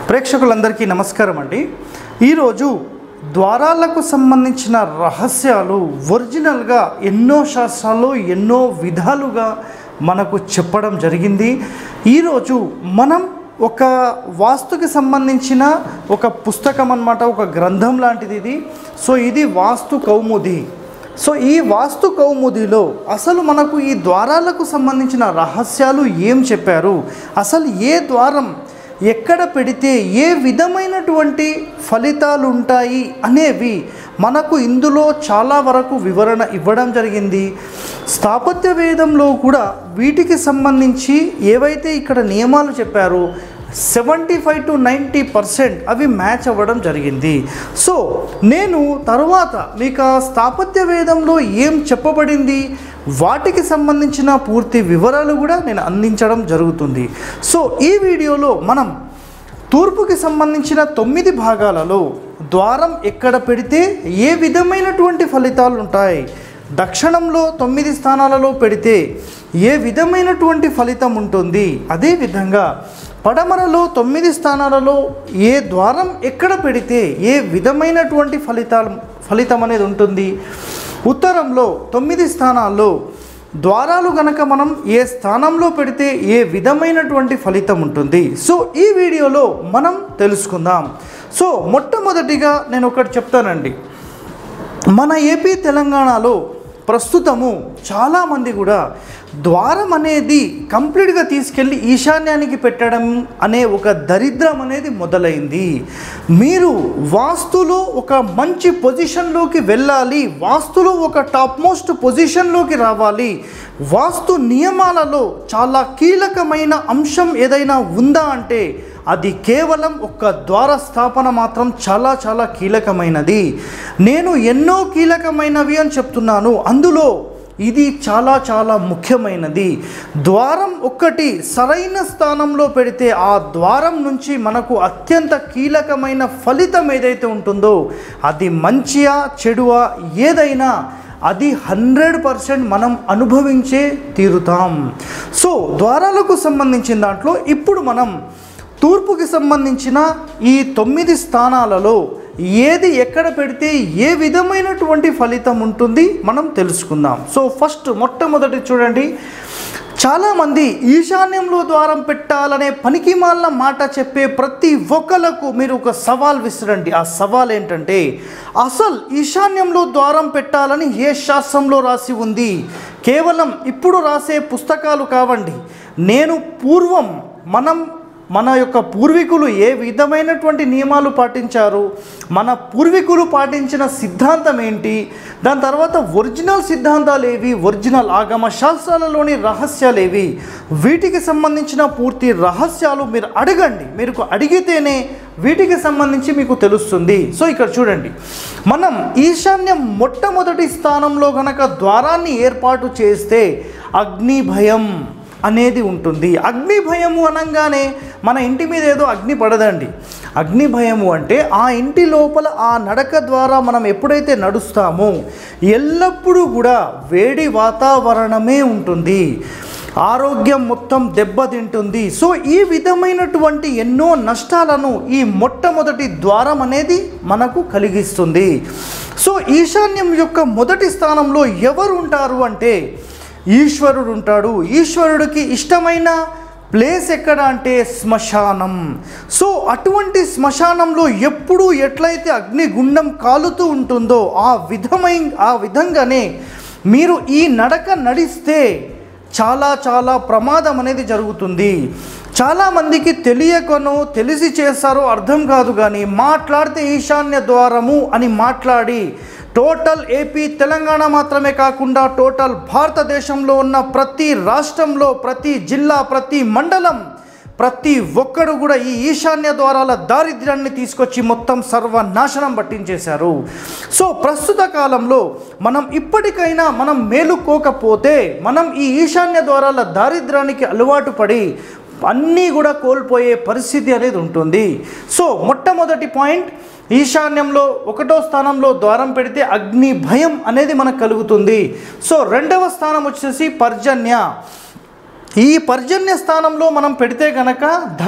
ప్రేక్షకులందరికీ నమస్కారం అండి ఈరోజు ద్వారాలకు సంబంధించిన రహస్యాలు ఒరిజినల్గా ఎన్నో శాస్త్రాల్లో ఎన్నో విధాలుగా మనకు చెప్పడం జరిగింది ఈరోజు మనం ఒక వాస్తుకి సంబంధించిన ఒక పుస్తకం అన్నమాట ఒక గ్రంథం లాంటిది ఇది సో ఇది వాస్తు కౌముది సో ఈ వాస్తు కౌముదిలో అసలు మనకు ఈ ద్వారాలకు సంబంధించిన రహస్యాలు ఏం చెప్పారు అసలు ఏ ద్వారం ఎక్కడ పెడితే ఏ విధమైనటువంటి ఫలితాలు ఉంటాయి అనేవి మనకు ఇందులో చాలా వరకు వివరణ ఇవ్వడం జరిగింది స్థాపత్య వేదంలో కూడా వీటికి సంబంధించి ఏవైతే ఇక్కడ నియమాలు చెప్పారో seventy five to ninety percent అవి మ్యాచ్ అవ్వడం జరిగింది సో నేను తర్వాత మీకు ఆ స్థాపత్య వేదంలో ఏం చెప్పబడింది వాటికి సంబంధించిన పూర్తి వివరాలు కూడా నేను అందించడం జరుగుతుంది సో ఈ వీడియోలో మనం తూర్పుకి సంబంధించిన తొమ్మిది భాగాలలో ద్వారం ఎక్కడ పెడితే ఏ విధమైనటువంటి ఫలితాలు ఉంటాయి దక్షిణంలో తొమ్మిది స్థానాలలో పెడితే ఏ విధమైనటువంటి ఫలితం ఉంటుంది అదేవిధంగా పడమరలో తొమ్మిది స్థానాలలో ఏ ద్వారం ఎక్కడ పెడితే ఏ విధమైనటువంటి ఫలితాలు ఫలితం అనేది ఉంటుంది ఉత్తరంలో తొమ్మిది స్థానాల్లో ద్వారాలు గనక మనం ఏ స్థానంలో పెడితే ఏ విధమైనటువంటి ఫలితం ఉంటుంది సో ఈ వీడియోలో మనం తెలుసుకుందాం సో మొట్టమొదటిగా నేను ఒకటి చెప్తానండి మన ఏపీ తెలంగాణలో ప్రస్తుతము చాలామంది కూడా ద్వారం అనేది కంప్లీట్గా తీసుకెళ్ళి ఈశాన్యానికి పెట్టడం అనే ఒక దరిద్రం అనేది మొదలైంది మీరు వాస్తులో ఒక మంచి పొజిషన్లోకి వెళ్ళాలి వాస్తులో ఒక టాప్ మోస్ట్ పొజిషన్లోకి రావాలి వాస్తు నియమాలలో చాలా కీలకమైన అంశం ఏదైనా ఉందా అంటే అది కేవలం ఒక్క ద్వార స్థాపన మాత్రం చాలా చాలా కీలకమైనది నేను ఎన్నో కీలకమైనవి అని చెప్తున్నాను అందులో ఇది చాలా చాలా ముఖ్యమైనది ద్వారం ఒక్కటి సరైన స్థానంలో పెడితే ఆ ద్వారం నుంచి మనకు అత్యంత కీలకమైన ఫలితం ఏదైతే ఉంటుందో అది మంచియా చెడువా ఏదైనా అది హండ్రెడ్ పర్సెంట్ మనం అనుభవించే తీరుతాం సో ద్వారాలకు సంబంధించిన దాంట్లో ఇప్పుడు మనం తూర్పుకి సంబంధించిన ఈ తొమ్మిది స్థానాలలో ఏది ఎక్కడ పెడితే ఏ విధమైనటువంటి ఫలితం ఉంటుంది మనం తెలుసుకుందాం సో ఫస్ట్ మొట్టమొదటి చూడండి చాలామంది ఈశాన్యంలో ద్వారం పెట్టాలనే పనికి మాల మాట చెప్పే ప్రతి ఒక్కలకు మీరు ఒక సవాల్ విసిరండి ఆ సవాల్ ఏంటంటే అసలు ఈశాన్యంలో ద్వారం పెట్టాలని ఏ శాస్త్రంలో రాసి ఉంది కేవలం ఇప్పుడు రాసే పుస్తకాలు కావండి నేను పూర్వం మనం మన యొక్క పూర్వీకులు ఏ విధమైనటువంటి నియమాలు పాటించారు మన పూర్వీకులు పాటించిన సిద్ధాంతం ఏంటి దాని తర్వాత ఒరిజినల్ సిద్ధాంతాలు ఏవి ఒరిజినల్ ఆగమ శాస్త్రాలలోని రహస్యాలు ఏవి వీటికి సంబంధించిన పూర్తి రహస్యాలు మీరు అడగండి మీరు అడిగితేనే వీటికి సంబంధించి మీకు తెలుస్తుంది సో ఇక్కడ చూడండి మనం ఈశాన్యం మొట్టమొదటి స్థానంలో గనక ద్వారాన్ని ఏర్పాటు చేస్తే అగ్ని భయం అనేది ఉంటుంది అగ్ని భయము అనగానే మన ఇంటి మీద ఏదో అగ్ని పడదండి అగ్ని భయము అంటే ఆ ఇంటి లోపల ఆ నడక ద్వారా మనం ఎప్పుడైతే నడుస్తామో ఎల్లప్పుడూ కూడా వేడి వాతావరణమే ఉంటుంది ఆరోగ్యం మొత్తం దెబ్బతింటుంది సో ఈ విధమైనటువంటి ఎన్నో నష్టాలను ఈ మొట్టమొదటి ద్వారం అనేది మనకు కలిగిస్తుంది సో ఈశాన్యం యొక్క మొదటి స్థానంలో ఎవరు ఉంటారు అంటే ఈశ్వరుడు ఉంటాడు ఈశ్వరుడికి ఇష్టమైన ప్లేస్ ఎక్కడ అంటే శ్మశానం సో అటువంటి శ్మశానంలో ఎప్పుడు ఎట్లయితే అగ్నిగుండం కాలుతూ ఉంటుందో ఆ విధమై ఆ విధంగానే మీరు ఈ నడక నడిస్తే చాలా చాలా ప్రమాదం అనేది జరుగుతుంది చాలామందికి తెలియకనో తెలిసి చేస్తారో అర్థం కాదు కానీ మాట్లాడితే ఈశాన్య ద్వారము అని మాట్లాడి టోటల్ ఏపీ తెలంగాణ మాత్రమే కాకుండా టోటల్ భారతదేశంలో ఉన్న ప్రతి రాష్ట్రంలో ప్రతి జిల్లా ప్రతి మండలం ప్రతి ఒక్కడు కూడా ఈ ఈశాన్య ద్వారాల దారిద్ర్యాన్ని తీసుకొచ్చి మొత్తం సర్వనాశనం పట్టించేశారు సో ప్రస్తుత కాలంలో మనం ఇప్పటికైనా మనం మేలుకోకపోతే మనం ఈ ఈశాన్య ద్వారాల దారిద్ర్యానికి అలవాటు పడి అన్నీ కూడా కోల్పోయే పరిస్థితి అనేది ఉంటుంది సో మొట్టమొదటి పాయింట్ ఈశాన్యంలో ఒకటో స్థానంలో ద్వారం పెడితే అగ్ని భయం అనేది మనకు కలుగుతుంది సో రెండవ స్థానం వచ్చేసి పర్జన్య ఈ పర్జన్య స్థానంలో మనం పెడితే గనక ధనం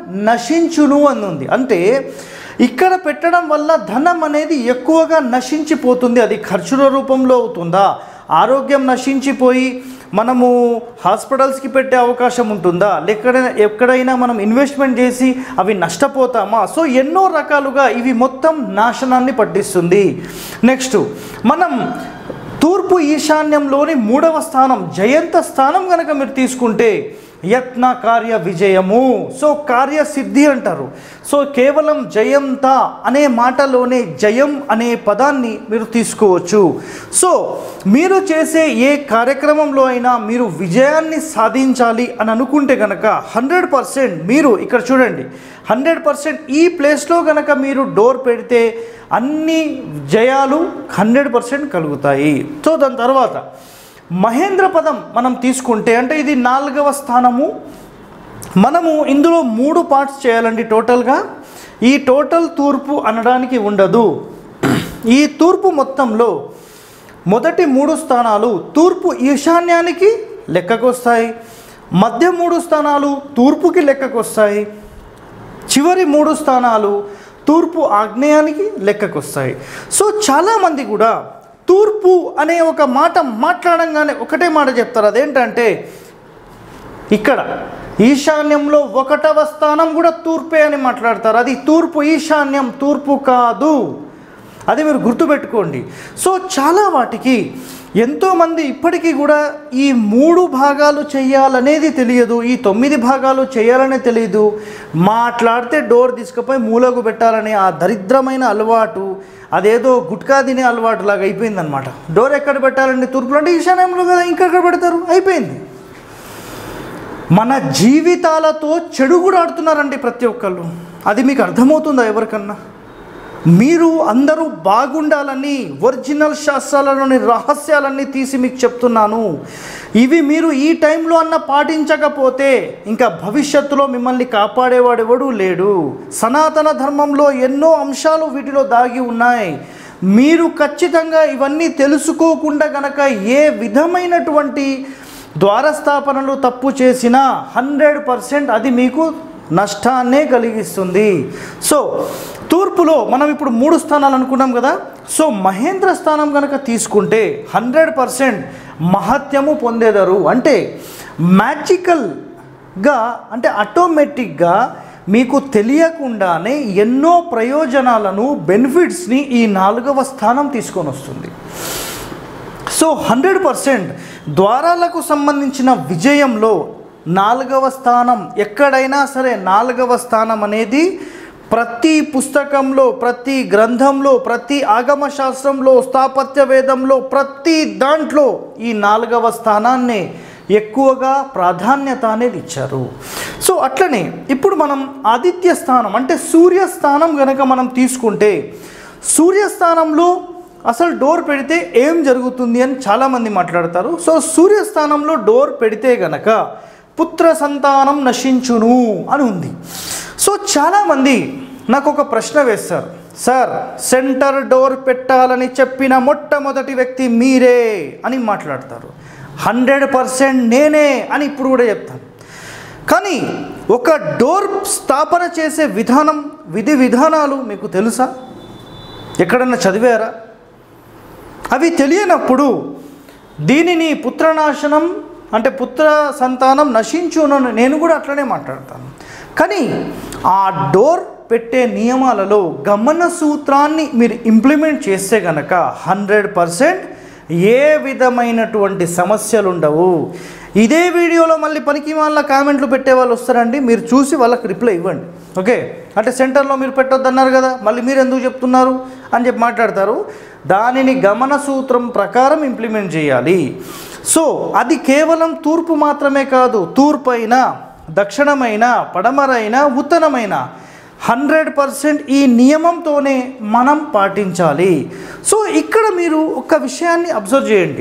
నశించును అని ఉంది అంటే ఇక్కడ పెట్టడం వల్ల ధనం అనేది ఎక్కువగా నశించిపోతుంది అది ఖర్చుల రూపంలో అవుతుందా ఆరోగ్యం నశించిపోయి మనము హాస్పిటల్స్కి పెట్టే అవకాశం ఉంటుందా ఎక్కడైనా ఎక్కడైనా మనం ఇన్వెస్ట్మెంట్ చేసి అవి నష్టపోతామా సో ఎన్నో రకాలుగా ఇవి మొత్తం నాశనాన్ని పట్టిస్తుంది నెక్స్ట్ మనం తూర్పు ఈశాన్యంలోని మూడవ స్థానం జయంత స్థానం కనుక మీరు తీసుకుంటే యత్న కార్య విజయము సో కార్యసిద్ధి అంటారు సో కేవలం జయంత అనే మాటలోనే జయం అనే పదాన్ని మీరు తీసుకోవచ్చు సో మీరు చేసే ఏ కార్యక్రమంలో అయినా మీరు విజయాన్ని సాధించాలి అని అనుకుంటే కనుక హండ్రెడ్ పర్సెంట్ మీరు ఇక్కడ చూడండి హండ్రెడ్ పర్సెంట్ ఈ ప్లేస్లో కనుక మీరు డోర్ పెడితే అన్ని జయాలు హండ్రెడ్ పర్సెంట్ కలుగుతాయి సో దాని తర్వాత మహేంద్ర పదం మనం తీసుకుంటే అంటే ఇది నాలుగవ స్థానము మనము ఇందులో మూడు పార్ట్స్ చేయాలండి టోటల్గా ఈ టోటల్ తూర్పు అనడానికి ఉండదు ఈ తూర్పు మొత్తంలో మొదటి మూడు స్థానాలు తూర్పు ఈశాన్యానికి లెక్కకొస్తాయి మధ్య మూడు స్థానాలు తూర్పుకి లెక్కకొస్తాయి చివరి మూడు స్థానాలు తూర్పు ఆగ్నేయానికి లెక్కకొస్తాయి సో చాలామంది కూడా తూర్పు అనే ఒక మాట మాట్లాడంగానే ఒకటే మాట చెప్తారు అదేంటంటే ఇక్కడ ఈశాన్యంలో ఒకటవ స్థానం కూడా తూర్పే అని మాట్లాడతారు అది తూర్పు ఈశాన్యం తూర్పు కాదు అది మీరు గుర్తుపెట్టుకోండి సో చాలా వాటికి ఎంతోమంది ఇప్పటికీ కూడా ఈ మూడు భాగాలు చేయాలనేది తెలియదు ఈ తొమ్మిది భాగాలు చేయాలనే తెలియదు మాట్లాడితే డోర్ తీసుకుపోయి మూలకు పెట్టాలనే ఆ దరిద్రమైన అలవాటు అదేదో గుట్కా తినే అలవాటు లాగా అయిపోయిందనమాట డోర్ ఎక్కడ పెట్టాలండి తూర్పులో అంటే ఈశాన్యంలో కదా ఇంకెక్కడ పెడతారు అయిపోయింది మన జీవితాలతో చెడు కూడా ఆడుతున్నారండి ప్రతి ఒక్కళ్ళు అది మీకు అర్థమవుతుందా ఎవరికన్నా మీరు అందరూ బాగుండాలని ఒరిజినల్ శాస్త్రాలలోని రహస్యాలన్నీ తీసి మీకు చెప్తున్నాను ఇవి మీరు ఈ టైంలో అన్న పాటించకపోతే ఇంకా భవిష్యత్తులో మిమ్మల్ని కాపాడేవాడెవడూ లేడు సనాతన ధర్మంలో ఎన్నో అంశాలు వీటిలో దాగి ఉన్నాయి మీరు ఖచ్చితంగా ఇవన్నీ తెలుసుకోకుండా గనక ఏ విధమైనటువంటి ద్వారస్థాపనలు తప్పు చేసినా హండ్రెడ్ పర్సెంట్ అది మీకు నష్టాన్నే కలిగిస్తుంది సో తూర్పులో మనం ఇప్పుడు మూడు స్థానాలు అనుకున్నాం కదా సో మహేంద్ర స్థానం కనుక తీసుకుంటే హండ్రెడ్ పర్సెంట్ మహత్యము పొందేదారు అంటే మ్యాజికల్గా అంటే ఆటోమేటిక్గా మీకు తెలియకుండానే ఎన్నో ప్రయోజనాలను బెనిఫిట్స్ని ఈ నాలుగవ స్థానం తీసుకొని వస్తుంది సో హండ్రెడ్ పర్సెంట్ ద్వారాలకు సంబంధించిన విజయంలో నాలుగవ స్థానం ఎక్కడైనా సరే నాలుగవ స్థానం అనేది ప్రతి పుస్తకంలో ప్రతి గ్రంథంలో ప్రతి ఆగమ శాస్త్రంలో స్థాపత్య వేదంలో ప్రతి దాంట్లో ఈ నాలుగవ స్థానాన్ని ఎక్కువగా ప్రాధాన్యత అనేది ఇచ్చారు సో అట్లనే ఇప్పుడు మనం ఆదిత్య స్థానం అంటే సూర్యస్థానం గనక మనం తీసుకుంటే సూర్యస్థానంలో అసలు డోర్ పెడితే ఏం జరుగుతుంది అని చాలామంది మాట్లాడతారు సో సూర్యస్థానంలో డోర్ పెడితే గనక పుత్ర సంతానం నశించును అని ఉంది సో చాలామంది నాకు ఒక ప్రశ్న వేస్తారు సార్ సెంటర్ డోర్ పెట్టాలని చెప్పిన మొట్టమొదటి వ్యక్తి మీరే అని మాట్లాడతారు హండ్రెడ్ పర్సెంట్ నేనే అని ఇప్పుడు కూడా చెప్తాను కానీ ఒక డోర్ స్థాపన చేసే విధానం విధి విధానాలు మీకు తెలుసా ఎక్కడన్నా చదివారా అవి తెలియనప్పుడు దీనిని పుత్రనాశనం అంటే పుత్ర సంతానం నశించునని నేను కూడా అట్లనే మాట్లాడతాను కానీ ఆ డోర్ పెట్టే నియమాలలో గమన సూత్రాన్ని మీరు ఇంప్లిమెంట్ చేస్తే గనక హండ్రెడ్ పర్సెంట్ ఏ విధమైనటువంటి సమస్యలు ఉండవు ఇదే వీడియోలో మళ్ళీ పనికి వాళ్ళ కామెంట్లు పెట్టే వాళ్ళు వస్తారండి మీరు చూసి వాళ్ళకి రిప్లై ఇవ్వండి ఓకే అంటే సెంటర్లో మీరు పెట్టొద్దన్నారు కదా మళ్ళీ మీరు ఎందుకు చెప్తున్నారు అని చెప్పి మాట్లాడతారు దానిని గమన సూత్రం ప్రకారం ఇంప్లిమెంట్ చేయాలి సో అది కేవలం తూర్పు మాత్రమే కాదు తూర్పు అయినా దక్షిణమైన పడమరైన ఉత్తరమైన హండ్రెడ్ పర్సెంట్ ఈ నియమంతోనే మనం పాటించాలి సో ఇక్కడ మీరు ఒక విషయాన్ని అబ్జర్వ్ చేయండి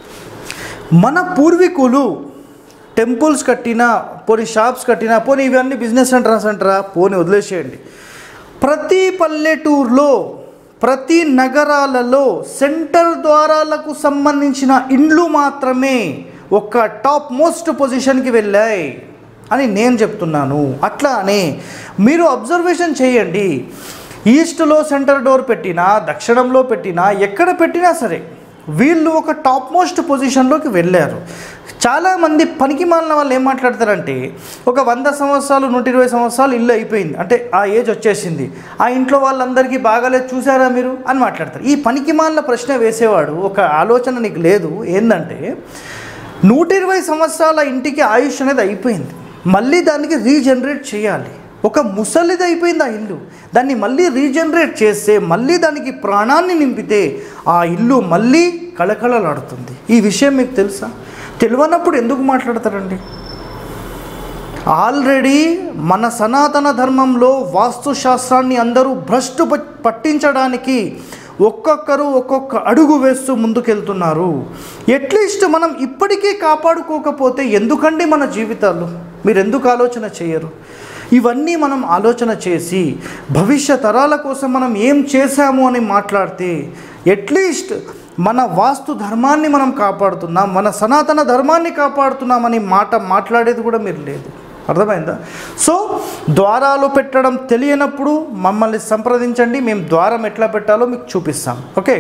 మన పూర్వీకులు టెంపుల్స్ కట్టినా పోనీ షాప్స్ కట్టినా పోనీ ఇవన్నీ బిజినెస్ సెంటర్స్ అంటారా పోనీ వదిలేసేయండి ప్రతి పల్లెటూరులో ప్రతి నగరాలలో సెంటర్ ద్వారాలకు సంబంధించిన ఇండ్లు మాత్రమే ఒక టాప్ మోస్ట్ పొజిషన్కి వెళ్ళాయి అని నేను చెప్తున్నాను అట్లానే మీరు అబ్జర్వేషన్ చేయండి ఈస్ట్లో సెంటర్ డోర్ పెట్టినా దక్షిణంలో పెట్టినా ఎక్కడ పెట్టినా సరే వీళ్ళు ఒక టాప్ మోస్ట్ పొజిషన్లోకి వెళ్ళారు చాలామంది పనికి మాలిన వాళ్ళు ఏం మాట్లాడతారంటే ఒక వంద సంవత్సరాలు నూట ఇరవై సంవత్సరాలు ఇల్లు అయిపోయింది అంటే ఆ ఏజ్ వచ్చేసింది ఆ ఇంట్లో వాళ్ళందరికీ బాగాలేదు చూసారా మీరు అని మాట్లాడతారు ఈ పనికి మాలిన ప్రశ్న వేసేవాడు ఒక ఆలోచన నీకు లేదు ఏంటంటే నూట ఇరవై సంవత్సరాల ఇంటికి ఆయుష్ అనేది అయిపోయింది మళ్ళీ దానికి రీజనరేట్ చేయాలి ఒక ముసలిది అయిపోయింది ఆ ఇల్లు దాన్ని మళ్ళీ రీజనరేట్ చేస్తే మళ్ళీ దానికి ప్రాణాన్ని నింపితే ఆ ఇల్లు మళ్ళీ కళకళలాడుతుంది ఈ విషయం మీకు తెలుసా తెలియనప్పుడు ఎందుకు మాట్లాడతారండి ఆల్రెడీ మన సనాతన ధర్మంలో వాస్తుశాస్త్రాన్ని అందరూ భ్రష్టు ప- పట్టించడానికి ఒక్కొక్కరు ఒక్కొక్క అడుగు వేస్తూ ముందుకెళ్తున్నారు ఎట్లీస్ట్ మనం ఇప్పటికీ కాపాడుకోకపోతే ఎందుకండి మన జీవితాలు మీరు ఎందుకు ఆలోచన చేయరు ఇవన్నీ మనం ఆలోచన చేసి భవిష్య తరాల కోసం మనం ఏం చేశాము అని మాట్లాడితే ఎట్లీస్ట్ మన వాస్తు ధర్మాన్ని మనం కాపాడుతున్నాం మన సనాతన ధర్మాన్ని కాపాడుతున్నామని మాట మాట్లాడేది కూడా మీరు లేదు అర్థమైందా సో ద్వారాలు పెట్టడం తెలియనప్పుడు మమ్మల్ని సంప్రదించండి మేము ద్వారం ఎట్లా పెట్టాలో మీకు చూపిస్తాం ఓకే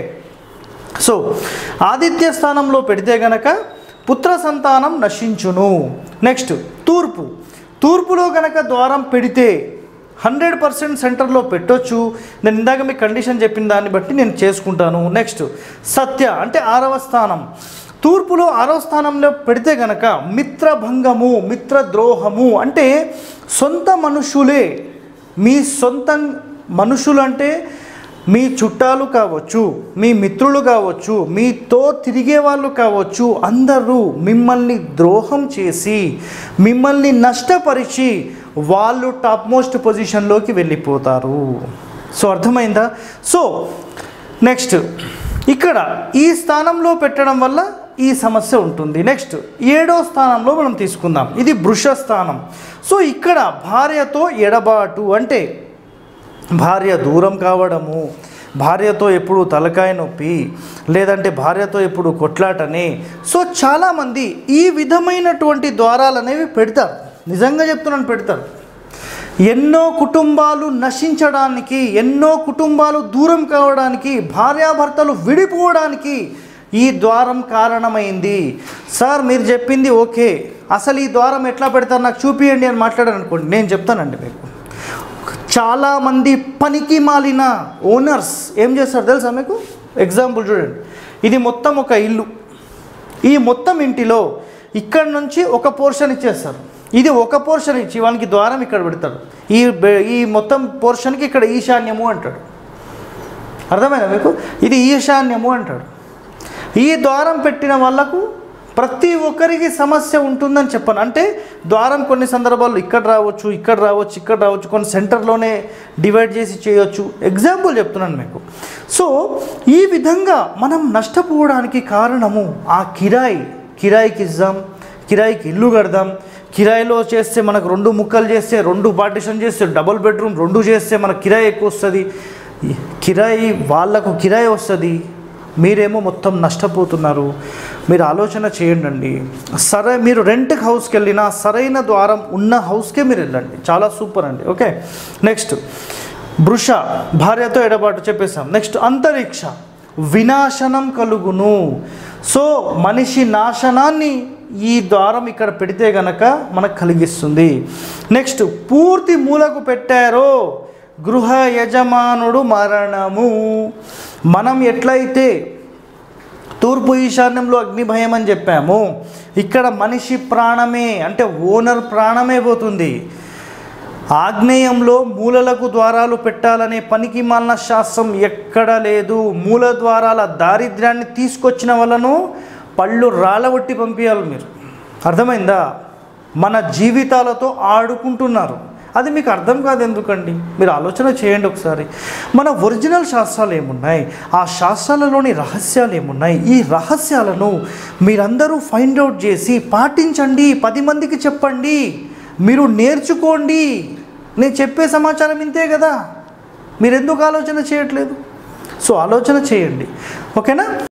సో ఆదిత్య స్థానంలో పెడితే గనక పుత్ర సంతానం నశించును నెక్స్ట్ తూర్పు తూర్పులో గనక ద్వారం పెడితే హండ్రెడ్ పర్సెంట్ సెంటర్లో పెట్టొచ్చు నేను ఇందాక మీకు కండిషన్ చెప్పిన దాన్ని బట్టి నేను చేసుకుంటాను నెక్స్ట్ సత్య అంటే ఆరవ స్థానం తూర్పులో ఆరవ స్థానంలో పెడితే గనక మిత్రభంగము మిత్రద్రోహము అంటే సొంత మనుషులే మీ సొంత మనుషులు అంటే మీ చుట్టాలు కావచ్చు మీ మిత్రులు కావచ్చు మీతో తిరిగే వాళ్ళు కావచ్చు అందరూ మిమ్మల్ని ద్రోహం చేసి మిమ్మల్ని నష్టపరిచి వాళ్ళు టాప్ మోస్ట్ పొజిషన్లోకి వెళ్ళిపోతారు సో అర్థమైందా సో నెక్స్ట్ ఇక్కడ ఈ స్థానంలో పెట్టడం వల్ల ఈ సమస్య ఉంటుంది నెక్స్ట్ ఏడో స్థానంలో మనం తీసుకుందాం ఇది వృష స్థానం సో ఇక్కడ భార్యతో ఎడబాటు అంటే భార్య దూరం కావడము భార్యతో ఎప్పుడు తలకాయ నొప్పి లేదంటే భార్యతో ఎప్పుడు కొట్లాటని సో చాలామంది ఈ విధమైనటువంటి ద్వారాలు అనేవి పెడతారు నిజంగా చెప్తున్నాను పెడతారు ఎన్నో కుటుంబాలు నశించడానికి ఎన్నో కుటుంబాలు దూరం కావడానికి భార్యాభర్తలు విడిపోవడానికి ఈ ద్వారం కారణమైంది సార్ మీరు చెప్పింది ఓకే అసలు ఈ ద్వారం ఎట్లా పెడతారు నాకు చూపియండి అని మాట్లాడారు అనుకోండి నేను చెప్తానండి మీకు చాలామంది పనికి మాలిన ఓనర్స్ ఏం చేస్తారు తెలుసా మీకు ఎగ్జాంపుల్ చూడండి ఇది మొత్తం ఒక ఇల్లు ఈ మొత్తం ఇంటిలో ఇక్కడ నుంచి ఒక పోర్షన్ ఇచ్చేస్తారు ఇది ఒక పోర్షన్ ఇచ్చి వానికి ద్వారం ఇక్కడ పెడతాడు ఈ బె- ఈ మొత్తం పోర్షన్కి ఇక్కడ ఈశాన్యము అంటాడు అర్థమైందా మీకు ఇది ఈశాన్యము అంటాడు ఈ ద్వారం పెట్టిన వాళ్ళకు ప్రతి ఒక్కరికి సమస్య ఉంటుందని చెప్పాను అంటే ద్వారం కొన్ని సందర్భాల్లో ఇక్కడ రావచ్చు ఇక్కడ రావచ్చు ఇక్కడ రావచ్చు కొన్ని సెంటర్లోనే డివైడ్ చేసి చేయొచ్చు ఎగ్జాంపుల్ చెప్తున్నాను మీకు సో ఈ విధంగా మనం నష్టపోవడానికి కారణము ఆ కిరాయి కిరాయికి ఇద్దాం కిరాయికి ఇల్లు కడదాం కిరాయిలో చేస్తే మనకు రెండు ముక్కలు చేస్తే రెండు పార్టిషన్ చేస్తే డబుల్ బెడ్రూమ్ రెండు చేస్తే మనకు కిరాయి ఎక్కువ వస్తుంది ఈ కిరాయి వాళ్ళకు కిరాయి వస్తుంది మీరేమో మొత్తం నష్టపోతున్నారు మీరు ఆలోచన చేయండి అండి సరే మీరు రెంట్కి హౌస్కి వెళ్ళినా సరైన ద్వారం ఉన్న హౌస్కే మీరు వెళ్ళండి చాలా సూపర్ అండి ఓకే నెక్స్ట్ వృష భార్యతో ఎడబాటు చెప్పేసాం నెక్స్ట్ అంతరిక్ష వినాశనం కలుగును సో మనిషి నాశనాన్ని ఈ ద్వారం ఇక్కడ పెడితే గనక మనకు కలిగిస్తుంది నెక్స్ట్ పూర్తి మూలకు పెట్టారో గృహ యజమానుడు మరణము మనం ఎట్లయితే తూర్పు ఈశాన్యంలో అగ్నిభయం అని చెప్పాము ఇక్కడ మనిషి ప్రాణమే అంటే ఓనర్ ప్రాణమే పోతుంది ఆగ్నేయంలో మూలలకు ద్వారాలు పెట్టాలనే పనికి మాలిన శాస్త్రం ఎక్కడా లేదు మూల ద్వారాల దారిద్ర్యాన్ని తీసుకొచ్చిన వలను పళ్ళు రాలగొట్టి పంపించాలి మీరు అర్థమైందా మన జీవితాలతో ఆడుకుంటున్నారు అది మీకు అర్థం కాదు ఎందుకండి మీరు ఆలోచన చేయండి ఒకసారి మన ఒరిజినల్ శాస్త్రాలు ఏమున్నాయి ఆ శాస్త్రాలలోని రహస్యాలు ఏమున్నాయి ఈ రహస్యాలను మీరందరూ ఫైండ్ అవుట్ చేసి పాటించండి పది మందికి చెప్పండి మీరు నేర్చుకోండి నేను చెప్పే సమాచారం ఇంతే కదా మీరు ఎందుకు ఆలోచన చేయట్లేదు సో ఆలోచన చేయండి ఓకేనా